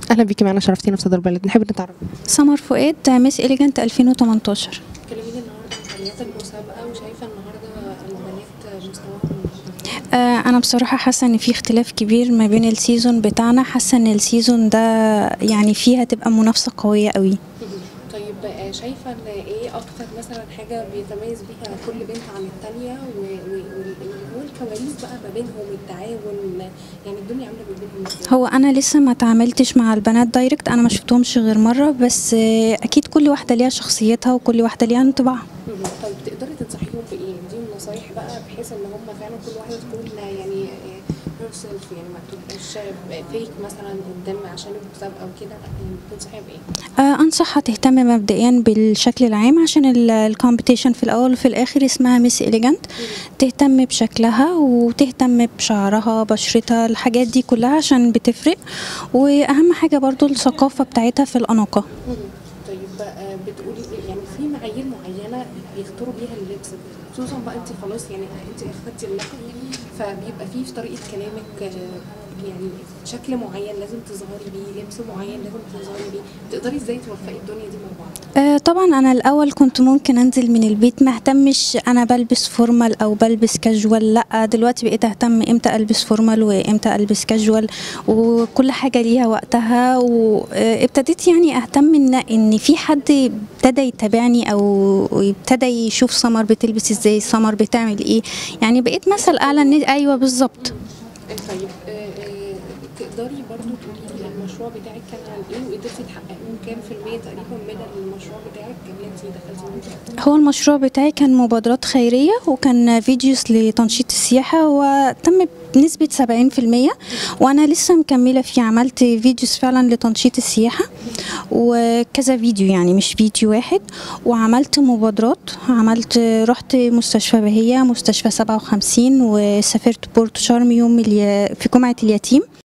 اهلا بيكي معانا شرفتينا في صدر البلد نحب نتعرف سمر فؤاد ميس إليجنت 2018 كلميني النهارده عن فعاليات المسابقه وشايفه النهارده البنات مستواهم آه انا بصراحه حاسه ان في اختلاف كبير ما بين السيزون بتاعنا حاسه ان السيزون ده يعني فيها تبقى منافسه قويه قوي طيب آه، شايفه ان ايه اكتر مثلا حاجه بيتميز بيها كل بنت عن الثانيه والكواليس بقى ما بينهم التعاون يعني الدنيا عامله ما بينهم ازاي هو انا لسه ما تعاملتش مع البنات دايركت انا ما شفتهمش غير مره بس آه اكيد كل واحده ليها شخصيتها وكل واحده ليها انطباعها مهم. طيب تقدري تنصحيهم بايه؟ دي نصايح بقى بحيث ان هم فعلا كل واحده تكون يعني هير سيلف يعني ما تبقاش فيك مثلا قدام عشان المسابقه وكده لا يعني تنصحيها بايه؟ آه انصحها تهتم مبدئيا بالشكل العام عشان الكومبيتيشن في الاول وفي الاخر اسمها ميس إليجنت تهتم بشكلها وتهتم بشعرها بشرتها الحاجات دي كلها عشان بتفرق واهم حاجه برضو الثقافه بتاعتها في الاناقه مهم. طيب بقى بتقولي إيه؟ يعني في معايير معينه بيختاروا بيها اللبس خصوصا بقى انت خلاص يعني انت اخدتي اللقب فبيبقى في في طريقه كلامك آه، يعني شكل معين لازم تظهري بيه لبس معين لازم تظهري بيه تقدري ازاي توفقي الدنيا دي مع بعض آه طبعا انا الاول كنت ممكن انزل من البيت ما اهتمش انا بلبس فورمال او بلبس كاجوال لا دلوقتي بقيت اهتم امتى البس فورمال وامتى البس كاجوال وكل حاجه ليها وقتها وابتديت يعني اهتم ان ان في حد ابتدى يتابعني او ابتدى يشوف سمر بتلبس ازاي سمر بتعمل ايه يعني بقيت مثل اعلى ان ايوه بالظبط طيب آه، آه، تقدري برضو تقولي لي المشروع بتاعك كان عن ايه وقدرتي تحققيه كام في المية تقريبا من المشروع بتاعك اللي انت دخلتي فيه؟ هو المشروع بتاعي كان مبادرات خيرية وكان فيديوز لتنشيط السياحة وتم بنسبة 70% وأنا لسه مكملة فيه عملت فيديوز فعلا لتنشيط السياحة وكذا فيديو يعني مش فيديو واحد وعملت مبادرات عملت رحت مستشفى بهية مستشفى 57 وسافرت بورتو شارم يوم اليا- في جمعة اليتيم